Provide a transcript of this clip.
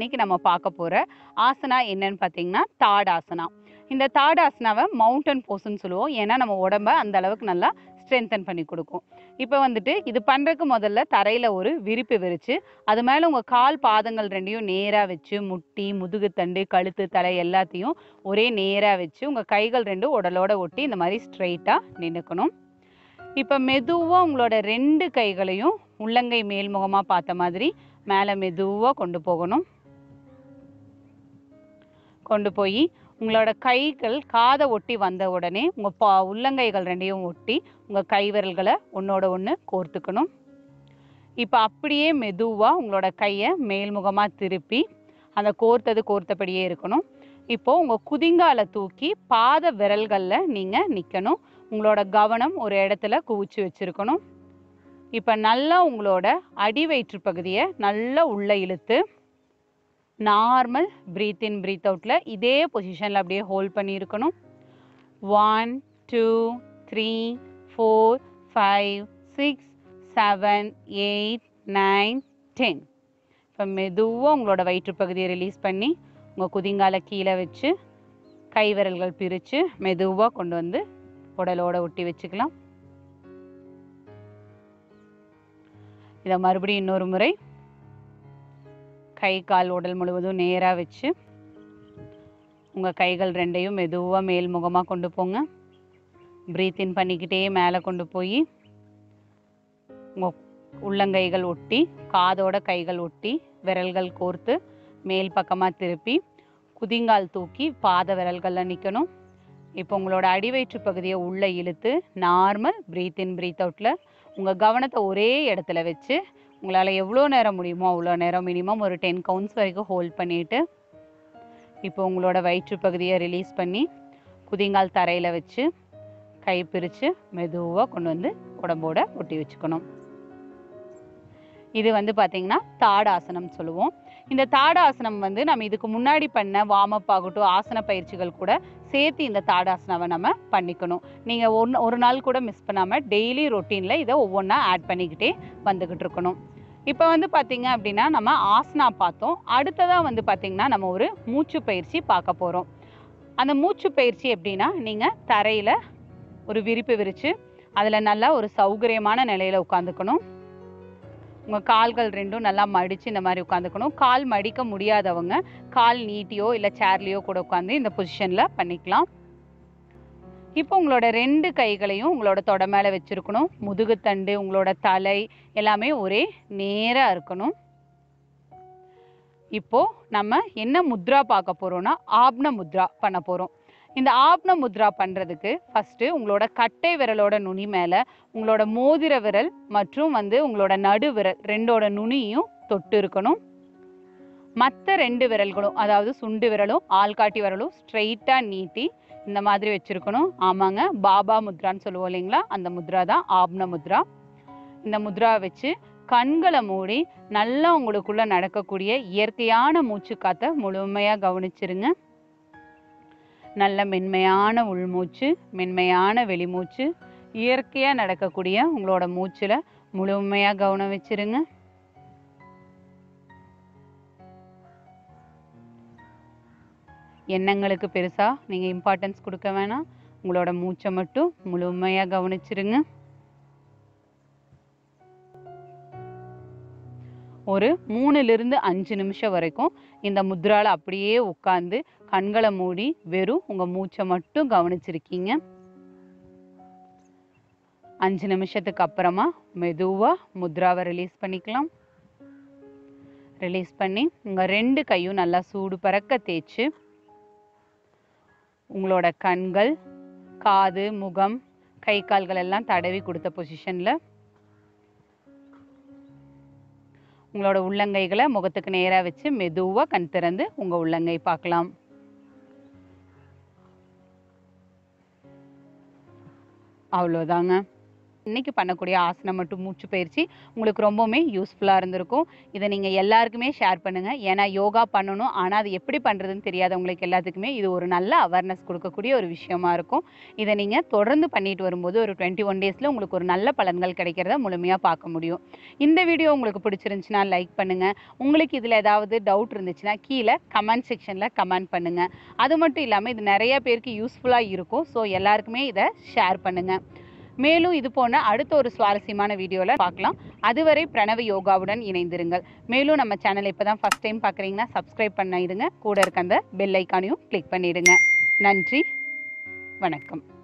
இன்னைக்கு நம்ம பார்க்க போற ஆசனா என்னன்னு பார்த்தீங்கன்னா தாடாசனா இந்த தாடாசனாவை மவுண்டன் போஸ்ன்னு சொல்லுவோம் ஏன்னா நம்ம உடம்ப அந்த அளவுக்கு நல்லா ஸ்ட்ரென்தன் பண்ணி கொடுக்கும் இப்போ வந்துட்டு இது பண்ணுறதுக்கு முதல்ல தரையில் ஒரு விரிப்பு விரித்து அது மேலே உங்கள் கால் பாதங்கள் ரெண்டையும் நேராக வச்சு முட்டி முதுகுத்தண்டு கழுத்து தலை எல்லாத்தையும் ஒரே நேராக வச்சு உங்கள் கைகள் ரெண்டும் உடலோட ஒட்டி இந்த மாதிரி ஸ்ட்ரைட்டாக நின்றுக்கணும் இப்போ மெதுவாக உங்களோட ரெண்டு கைகளையும் உள்ளங்கை மேல்முகமாக பார்த்த மாதிரி மேலே மெதுவாக கொண்டு போகணும் கொண்டு போய் உங்களோட கைகள் காதை ஒட்டி வந்த உடனே உங்கள் பா உள்ளங்கைகள் ரெண்டையும் ஒட்டி உங்கள் கை விரல்களை ஒன்றோட ஒன்று கோர்த்துக்கணும் இப்போ அப்படியே மெதுவாக உங்களோட கையை மேல்முகமாக திருப்பி அந்த கோர்த்தது கோர்த்தபடியே இருக்கணும் இப்போ உங்கள் குதிங்கால தூக்கி பாத விரல்களில் நீங்கள் நிற்கணும் உங்களோட கவனம் ஒரு இடத்துல குவிச்சு வச்சிருக்கணும் இப்போ நல்லா உங்களோட அடி வயிற்று பகுதியை நல்லா உள்ள இழுத்து நார்மல் ப்ரீத் இன் ப்ரீத் அவுட்டில் இதே பொசிஷனில் அப்படியே ஹோல்ட் பண்ணியிருக்கணும் one two three four five six seven eight nine ten இப்போ மெதுவாக உங்களோட வயிற்று பகுதியை ரிலீஸ் பண்ணி உங்கள் குதிங்கால கீழே வச்சு கை விரல்கள் பிரித்து மெதுவாக கொண்டு வந்து உடலோட ஒட்டி வச்சுக்கலாம் இதை மறுபடியும் இன்னொரு முறை கை கால் உடல் முழுவதும் நேராக வச்சு உங்கள் கைகள் ரெண்டையும் மெதுவாக மேல்முகமாக கொண்டு போங்க ப்ரீத் இன் பண்ணிக்கிட்டே மேலே கொண்டு போய் உங்கள் உள்ளங்கைகள் ஒட்டி காதோட கைகள் ஒட்டி விரல்கள் கோர்த்து மேல் பக்கமாக திருப்பி குதிங்கால் தூக்கி பாத விரல்களில் நிற்கணும் இப்போ உங்களோட அடிவயிற்று பகுதியை உள்ளே இழுத்து நார்மல் ப்ரீத் இன் ப்ரீத் அவுட்டில் உங்கள் கவனத்தை ஒரே இடத்துல வச்சு உங்களால் எவ்வளோ நேரம் முடியுமோ அவ்வளோ நேரம் மினிமம் ஒரு டென் கவுண்ட்ஸ் வரைக்கும் ஹோல்ட் பண்ணிவிட்டு இப்போ உங்களோட வயிற்று பகுதியை ரிலீஸ் பண்ணி குதிங்கால் தரையில் வச்சு கை பிரித்து மெதுவாக கொண்டு வந்து உடம்போட ஒட்டி வச்சுக்கணும் இது வந்து பார்த்தீங்கன்னா தாடாசனம் சொல்லுவோம் இந்த தாடாசனம் வந்து நம்ம இதுக்கு முன்னாடி பண்ண வார்ம் அப் ஆகட்டும் ஆசன பயிற்சிகள் கூட சேர்த்து இந்த தாடாசனாவை நம்ம பண்ணிக்கணும் நீங்கள் ஒன்று ஒரு நாள் கூட மிஸ் பண்ணாமல் டெய்லி ரொட்டீனில் இதை ஒவ்வொன்றா ஆட் பண்ணிக்கிட்டே வந்துக்கிட்டு இருக்கணும் இப்போ வந்து பார்த்தீங்க அப்படின்னா நம்ம ஆசனா பார்த்தோம் அடுத்ததாக வந்து பார்த்தீங்கன்னா நம்ம ஒரு மூச்சு பயிற்சி பார்க்க போகிறோம் அந்த மூச்சு பயிற்சி எப்படின்னா நீங்கள் தரையில் ஒரு விரிப்பு விரித்து அதில் நல்லா ஒரு சௌகரியமான நிலையில் உட்காந்துக்கணும் உங்கள் கால்கள் ரெண்டும் நல்லா மடித்து இந்த மாதிரி உட்காந்துக்கணும் கால் மடிக்க முடியாதவங்க கால் நீட்டியோ இல்லை சேர்லேயோ கூட உட்காந்து இந்த பொசிஷனில் பண்ணிக்கலாம் இப்போ உங்களோட ரெண்டு கைகளையும் உங்களோட தொட மேலே வச்சுருக்கணும் முதுகுத்தண்டு உங்களோட தலை எல்லாமே ஒரே நேராக இருக்கணும் இப்போ நம்ம என்ன முத்ரா பார்க்க போறோம்னா ஆப்ன முத்ரா பண்ண போறோம் இந்த ஆப்ன முத்ரா பண்றதுக்கு ஃபர்ஸ்ட் உங்களோட கட்டை விரலோட நுனி மேல உங்களோட மோதிர விரல் மற்றும் வந்து உங்களோட நடு விரல் ரெண்டோட நுனியும் தொட்டு இருக்கணும் மற்ற ரெண்டு விரல்களும் அதாவது சுண்டு விரலும் ஆள்காட்டி விரலும் ஸ்ட்ரைட்டாக நீட்டி இந்த மாதிரி வச்சிருக்கணும் ஆமாங்க பாபா முத்ரான்னு சொல்லுவோம் இல்லைங்களா அந்த முத்ரா தான் ஆப்ன முத்ரா இந்த முத்ரா வச்சு கண்களை மூடி நல்லா உங்களுக்குள்ள நடக்கக்கூடிய இயற்கையான மூச்சு காத்த முழுமையாக கவனிச்சிருங்க நல்ல மென்மையான உள்மூச்சு மென்மையான வெளிமூச்சு இயற்கையாக நடக்கக்கூடிய உங்களோட மூச்சில் முழுமையாக கவனம் வச்சிருங்க எண்ணங்களுக்கு பெருசாக நீங்கள் இம்பார்ட்டன்ஸ் கொடுக்க வேணாம் உங்களோட மூச்சை மட்டும் முழுமையாக கவனிச்சிருங்க ஒரு மூணுலேருந்து அஞ்சு நிமிஷம் வரைக்கும் இந்த முத்ரால அப்படியே உட்காந்து கண்களை மூடி வெறும் உங்கள் மூச்சை மட்டும் கவனிச்சிருக்கீங்க அஞ்சு நிமிஷத்துக்கு அப்புறமா மெதுவாக முத்ராவை ரிலீஸ் பண்ணிக்கலாம் ரிலீஸ் பண்ணி உங்கள் ரெண்டு கையும் நல்லா சூடு பறக்க தேய்ச்சி உங்களோட கண்கள் காது முகம் கை கால்கள் எல்லாம் தடவி கொடுத்த பொசிஷனில் உங்களோட உள்ளங்கைகளை முகத்துக்கு நேராக வச்சு மெதுவாக கண் திறந்து உங்கள் உள்ளங்கை பார்க்கலாம் அவ்வளோதாங்க இன்னைக்கு பண்ணக்கூடிய ஆசனம் மற்றும் மூச்சு பயிற்சி உங்களுக்கு ரொம்பவுமே யூஸ்ஃபுல்லாக இருந்திருக்கும் இதை நீங்கள் எல்லாருக்குமே ஷேர் பண்ணுங்கள் ஏன்னா யோகா பண்ணணும் ஆனால் அது எப்படி பண்ணுறதுன்னு தெரியாதவங்களுக்கு எல்லாத்துக்குமே இது ஒரு நல்ல அவேர்னஸ் கொடுக்கக்கூடிய ஒரு விஷயமா இருக்கும் இதை நீங்கள் தொடர்ந்து பண்ணிட்டு வரும்போது ஒரு டுவெண்ட்டி ஒன் டேஸில் உங்களுக்கு ஒரு நல்ல பலன்கள் கிடைக்கிறத முழுமையாக பார்க்க முடியும் இந்த வீடியோ உங்களுக்கு பிடிச்சிருந்துச்சுன்னா லைக் பண்ணுங்கள் உங்களுக்கு இதில் ஏதாவது டவுட் இருந்துச்சுன்னா கீழே கமெண்ட் செக்ஷனில் கமெண்ட் பண்ணுங்கள் அது மட்டும் இல்லாமல் இது நிறைய பேருக்கு யூஸ்ஃபுல்லாக இருக்கும் ஸோ எல்லாருக்குமே இதை ஷேர் பண்ணுங்கள் மேலும் இது போன அடுத்த ஒரு சுவாரஸ்யமான வீடியோவில் பார்க்கலாம் அதுவரை பிரணவ யோகாவுடன் இணைந்திருங்கள் மேலும் நம்ம சேனலை இப்போ தான் ஃபஸ்ட் டைம் பார்க்குறீங்கன்னா சப்ஸ்கிரைப் பண்ணிடுங்க கூட இருக்க அந்த பெல் ஐக்கானையும் கிளிக் பண்ணிடுங்க நன்றி வணக்கம்